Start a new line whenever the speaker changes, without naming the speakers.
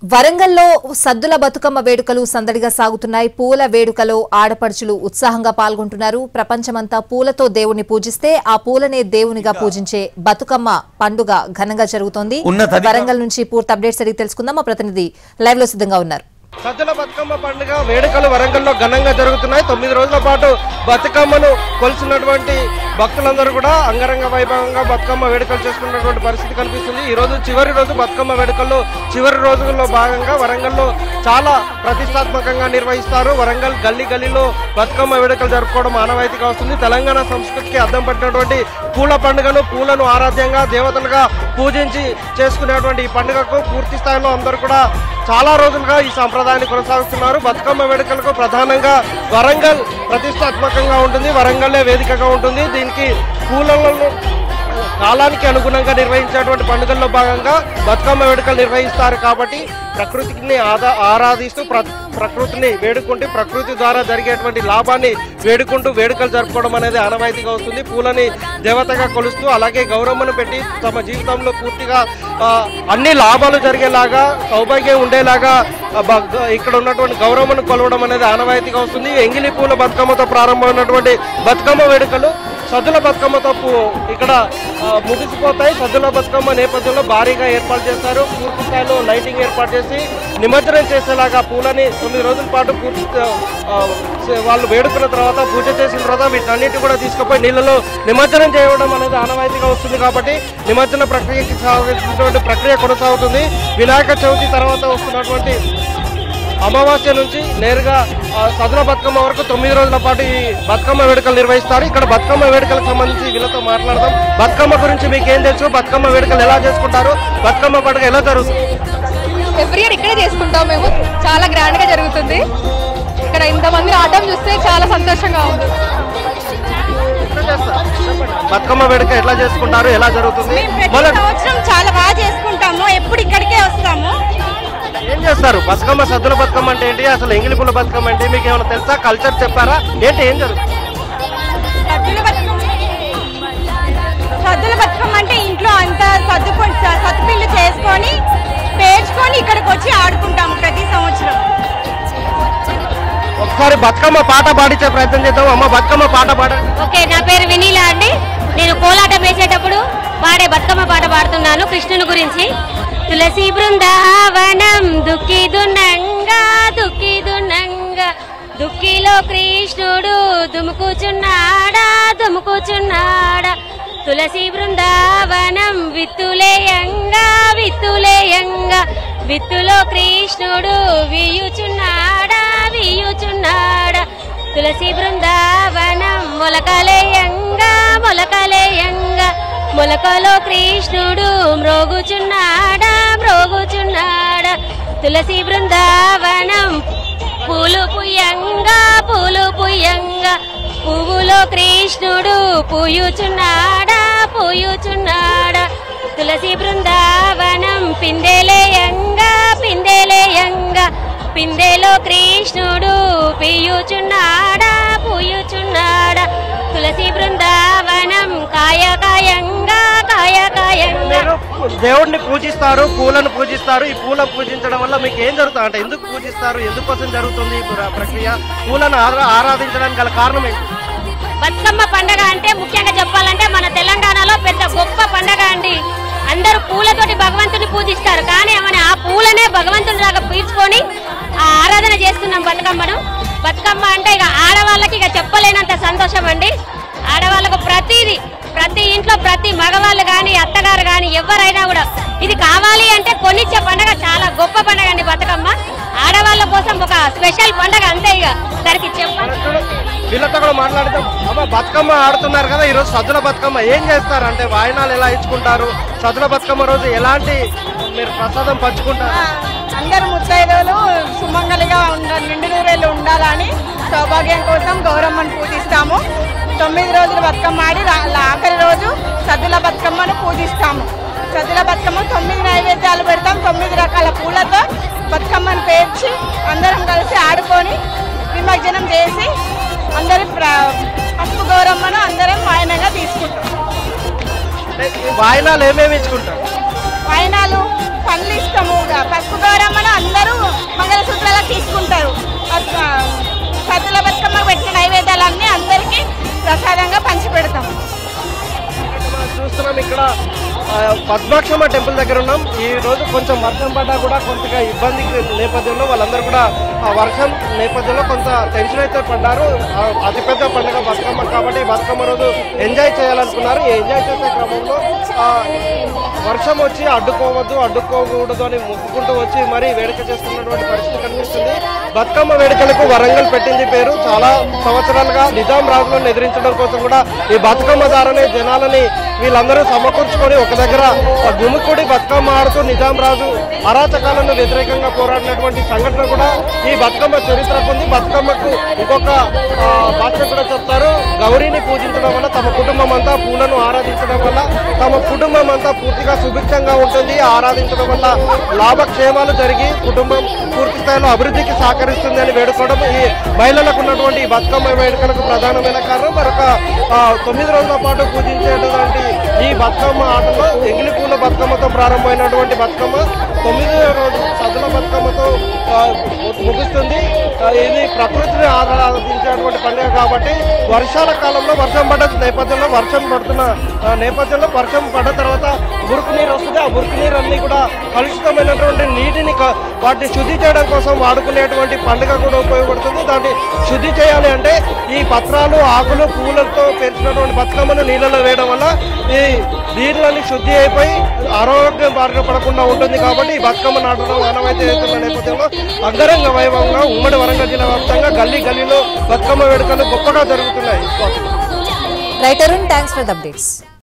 వరంగల్లో సద్దుల బతుకమ్మ వేడుకలు సందడిగా సాగుతున్నాయి పూల వేడుకలో ఆడపడుచులు ఉత్సాహంగా పాల్గొంటున్నారు ప్రపంచమంతా పూలతో దేవుణ్ణి పూజిస్తే ఆ పూలనే దేవునిగా పూజించే బతుకమ్మ పండుగ ఘనంగా జరుగుతోంది
ఉన్నతాధికార-
వరంగల్ నుంచి పూర్తి అప్డేట్స్ అడిగి తెలుసుకుందాం మా ప్రతినిధి లైవ్ లో సిద్ధంగా ఉన్నారు
సజ్జల బతుకమ్మ పండుగ వేడుకలు వరంగల్లో ఘనంగా జరుగుతున్నాయి తొమ్మిది రోజుల పాటు బతుకమ్మను కొలిసినటువంటి భక్తులందరూ కూడా అంగరంగ వైభవంగా బతుకమ్మ వేడుకలు చేసుకున్నటువంటి పరిస్థితి కనిపిస్తుంది ఈ రోజు చివరి రోజు బతుకమ్మ వేడుకల్లో చివరి రోజుల్లో భాగంగా వరంగల్లో చాలా ప్రతిష్టాత్మకంగా నిర్వహిస్తారు వరంగల్ గల్లీ గల్లీలో బతుకమ్మ వేడుకలు జరుపుకోవడం ఆనవాయితీగా వస్తుంది తెలంగాణ సంస్కృతికి అద్దం పట్టినటువంటి పూల పండుగను పూలను ఆరాధ్యంగా దేవతలుగా పూజించి చేసుకునేటువంటి ఈ పండుగకు పూర్తి స్థాయిలో అందరూ కూడా చాలా రోజులుగా ఈ సంప్రదాయాన్ని కొనసాగుతున్నారు బతుకమ్మ వేడుకలకు ప్రధానంగా వరంగల్ ప్రతిష్టాత్మకంగా ఉంటుంది వరంగల్లే వేదికగా ఉంటుంది దీనికి పూలలో కాలానికి అనుగుణంగా నిర్వహించేటువంటి పండుగల్లో భాగంగా బతుకమ్మ వేడుకలు నిర్వహిస్తారు కాబట్టి ప్రకృతిని ఆదా ఆరాధిస్తూ ప్ర ప్రకృతిని వేడుకుంటూ ప్రకృతి ద్వారా జరిగేటువంటి లాభాన్ని వేడుకుంటూ వేడుకలు జరుపుకోవడం అనేది ఆనవాయితీగా వస్తుంది పూలని దేవతగా కొలుస్తూ అలాగే గౌరమ్మను పెట్టి తమ జీవితంలో పూర్తిగా ఆ, అన్ని లాభాలు జరిగేలాగా సౌభాగ్యం ఉండేలాగా ఆ, బ- ఇక్కడ ఉన్నటువంటి గౌరమ్మను కొలవడం అనేది ఆనవాయితీగా వస్తుంది ఎంగిలి పూల బతుకమ్మతో ప్రారంభమైనటువంటి బతుకమ్మ వేడుకలు సద్దుల బతుకమ్మతో పూ- ఇక్కడ ఆ, ముగిసిపోతాయి సద్దుల బతుకమ్మ నేపథ్యంలో భారీగా ఏర్పాటు చేస్తారు పూర్తి స్థాయిలో లైటింగ్ ఏర్పాటు చేసి నిమజ్జనం చేసేలాగా పూలని తొమ్మిది రోజుల పాటు పూర్తి ఆ, సే- వాళ్ళు వేడుకున్న తర్వాత పూజ చేసిన తర్వాత వీటన్నిటి కూడా తీసుకుపోయి నీళ్ళలో నిమజ్జనం చేయడం అనేది ఆనవాయితీగా వస్తుంది కాబట్టి నిమజ్జన ప్రక్రియకి సాగుతున్నటువంటి ప్రక్రియ కొనసాగుతుంది వినాయక చవితి తర్వాత వస్తున్నటువంటి అమావాస్య నుంచి నేరుగా ఆ, సదుల బతుకమ్మ వరకు తొమ్మిది రోజుల పాటు ఈ బతుకమ్మ వేడుకలు నిర్వహిస్తారు ఇక్కడ బతుకమ్మ వేడుకలకు సంబంధించి వీళ్ళతో మాట్లాడదాం బతుకమ్మ గురించి మీకు ఏం తెలుసు బతుకమ్మ వేడుకలు ఎలా చేసుకుంటారు బతుకమ్మ పండుగ ఎలా జరుగుతుంది
ఎవ్రీ ఇయర్ ఇక్కడే చేసుకుంటాం మేము చాలా గ్రాండ్ గా జరుగుతుంది ఇక్కడ ఇంతమంది ఆటం చూస్తే చాలా సంతోషంగా ఉంది
ఎట్లా చేస్తారు? చెప్పండి. బతుకమ్మ వేడుక ఎట్లా చేసుకుంటారు ఎలా జరుగుతుంది
ప్రతి
మొదట
సంవత్సరం చాలా బాగా చేసుకుంటాము ఎప్పుడు ఇక్కడికే వస్తాము
ఏం చేస్తారు బతుకమ్మ సద్దుల బతుకమ్మ అంటే ఏంటి అసలు ఎంగిలి పూల బతుకమ్మ అంటే మీకు ఏమైనా తెలుసా కల్చర్ చెప్పారా ఏంటి ఏం జరుగుతుంది
సద్దుల బతుకమ్మ సద్దుల బతుకమ్మ అంటే ఇంట్లో అంతా సర్దుకొని స- సత్తుపిల్లు చేసుకొని పేర్చుకొని ఇక్కడికి వచ్చి ఆడుకుంటాము ప్రతి సంవత్సరం
ఒకసారి బతుకమ్మ పాట పాడించే ప్రయత్నం చేద్దాం అమ్మ బతుకమ్మ పాట పాడండి
ఓకే నా పేరు వినీల అండి నేను కోలాటం వేసేటప్పుడు పాడే బతుకమ్మ పాట పాడుతున్నాను కృష్ణుని గురించి తులసి బృందావనం దుఃఖి దున్నంగా దుఃఖి దున్నంగా దుఃఖిలో కృష్ణుడు దుముకుచున్నాడా దుముకుచున్నాడా తులసి బృందావనం విత్తులేయంగా విత్తులేయంగా విత్తులో కృష్ణుడు వియుచున్నాడా వియుచున్నాడా తులసి బృందావనం మొలకలేయంగా మొలకలేయంగా మొలకలో కృష్ణుడు మ్రోగుచున్నాడా మ్రోగుచున్నాడా తులసి బృందావనం పూలు పుయ్యంగా పూలు పుయ్యంగా పువ్వులో కృష్ణుడు పూయుచున్నాడా పూయుచున్నాడా తులసి బృందావనం పిందెలేయంగా పిందెలేయంగా పిందెలో కృష్ణుడు పియుచున్నాడా పూయుచున్నాడా తులసి బృందావనం కాయకాయంగా కాయకాయంగా
మీరు దేవుడిని పూజిస్తారు పూలను పూజిస్తారు ఈ పూల పూజించడం వల్ల మీకు ఏం జరుగుతుంది అంటే ఎందుకు పూజిస్తారు ఎందుకోసం జరుగుతుంది ఈ ప్ర- ప్రక్రియ పూలను ఆరా- ఆరాధించడానికి గల కారణం ఏంటి
బతుకమ్మ పండగ అంటే ముఖ్యంగా చెప్పాలంటే మన తెలంగాణలో పెద్ద గొప్ప పండగ అండి అందరూ పూలతోటి భగవంతుని పూజిస్తారు కానీ మన ఆ పూలనే భగవంతుని లాగా పీల్చుకొని ఆ ఆరాధన చేస్తున్నాం బతుకమ్మను బతుకమ్మ అంటే ఇక ఆడవాళ్ళకి ఇక చెప్పలేనంత సంతోషం అండి ఆడవాళ్ళకు ప్రతిదీ ప్రతి ఇంట్లో ప్రతి మగవాళ్ళు కానీ అత్తగారు కానీ ఎవరైనా కూడా ఇది కావాలి అంటే కొనిచ్చే పండగ చాలా గొప్ప పండగ అండి బతుకమ్మ ఆడవాళ్ళ కోసం ఒక స్పెషల్ పండగ అంతే ఇక దానికి చెప్పాలి
వీళ్ళతో కూడా మాట్లాడదాం అమ్మ బతుకమ్మ ఆడుతున్నారు కదా ఈరోజు సద్దుల బతుకమ్మ ఏం చేస్తారు అంటే వాయినాలు ఎలా ఇచ్చుకుంటారు సద్దుల బతుకమ్మ రోజు ఎలాంటి మీరు ప్రసాదం పంచుకుంటారు
అందరు ముత్తైదులు సుమంగలిగా ఉండ నిండు నూరేళ్ళు ఉండాలని సౌభాగ్యం కోసం గౌరమ్మను పూజిస్తాము తొమ్మిది రోజులు బతుకమ్మ ఆడి రా- ఆఖరి రోజు సద్దుల బతుకమ్మను పూజిస్తాము సద్దుల బతుకమ్మ తొమ్మిది నైవేద్యాలు పెడతాం తొమ్మిది రకాల పూలతో బతుకమ్మను పేర్చి అందరం కలిసి ఆడుకొని నిమజ్జనం చేసి అందరి ప్ర పసుపు గౌరమ్మను అందరం వాయనంగా తీసుకుంటాం
అంటే ఈ వాయినాలు ఏమేమి ఇచ్చుకుంటారు
వాయనాలు పండ్లు ఇస్తాము పసుపు గౌరమ్మను
ఇక్కడ ఆ, పద్మాక్షమ్మ టెంపుల్ దగ్గర ఉన్నాం ఈ రోజు కొంచెం వర్షం పడ్డా కూడా కొంతగా ఇబ్బంది నేపథ్యంలో వాళ్ళందరూ కూడా ఆ వర్షం నేపథ్యంలో కొంత టెన్షన్ అయితే పడ్డారు ఆ, అతిపెద్ద పండుగ బతుకమ్మ కాబట్టి ఈ బతుకమ్మ రోజు ఎంజాయ్ చేయాలనుకున్నారు ఈ ఎంజాయ్ చేసే క్రమంలో ఆ, వర్షం వచ్చి అడ్డుకోవద్దు అడ్డుకోకూడదు అని మొక్కుకుంటూ వచ్చి మరీ వేడుక చేస్తున్నటువంటి పరిస్థితి కనిపిస్తుంది బతుకమ్మ వేడుకలకు వరంగల్ పెట్టింది పేరు చాలా సంవత్సరాలుగా నిజాం రాజులను ఎదిరించడం కోసం కూడా ఈ బతుకమ్మ దారనే జనాలని వీళ్ళందరూ సమకూర్చుకొని ఒక దగ్గర ఆ గుమికూడి బతుకమ్మ ఆడుతూ నిజాం రాజు అరాచకాలను వ్యతిరేకంగా పోరాడినటువంటి సంఘటన కూడా ఈ బతుకమ్మ చరిత్రకు ఉంది బతుకమ్మకు ఇంకొక ఆ, భాష కూడా చెప్తారు గౌరీని పూజించడం వల్ల తమ కుటుంబం అంతా పూలను ఆరాధించడం వల్ల తమ కుటుంబం అంతా పూర్తిగా సుభిక్షంగా ఉంటుంది ఆరాధించడం వల్ల లాభక్షేమాలు జరిగి కుటుంబం పూర్తి స్థాయిలో అభివృద్ధికి సహకరిస్తుంది అని వేడుకోవడం ఈ మహిళలకు ఉన్నటువంటి ఈ బతుకమ్మ వేడుకలకు ప్రధానమైన కారణం మరొక ఆ, తొమ్మిది రోజుల పాటు పూజించేటువంటి ఈ బతుకమ్మ ఆటలో ఎంగిలి పూల బతుకమ్మతో ప్రారంభమైనటువంటి బతుకమ్మ తొమ్మిది రోజు సద్దుల బతుకమ్మతో ఆ, ముగుస్తుంది ఆ, ఇది ప్రకృతిని ఆరాధించేటువంటి పండుగ కాబట్టి వర్షాల కాలంలో వర్షం పడ్డ నేపథ్యంలో వర్షం పడుతున్న ఆ, నేపథ్యంలో వర్షం పడ్డ తర్వాత మురికి నీరు వస్తుంది ఆ మురికి నీరు అన్ని కూడా కలుషితమైనటువంటి నీటిని క- వాటిని శుద్ధి చేయడం కోసం వాడుకునేటువంటి పండుగ కూడా ఉపయోగపడుతుంది దాన్ని శుద్ధి చేయాలి అంటే ఈ పత్రాలు ఆకులు పూలతో పేర్చినటువంటి బతుకమ్మను నీళ్ళలో వేయడం వల్ల ఈ నీళ్ళని శుద్ధి అయిపోయి ఆరోగ్యం బారిన పడకుండా ఉంటుంది కాబట్టి ఈ బతుకమ్మ నాటడం ఆనవాయితీ అవుతున్న నేపథ్యంలో అంగరంగ వైభవంగా ఉమ్మడి వరంగల్ జిల్లా వ్యాప్తంగా గల్లీ గల్లీలో బతుకమ్మ వేడుకలు గొప్పగా జరుగుతున్నాయి
right Arun thanks for the updates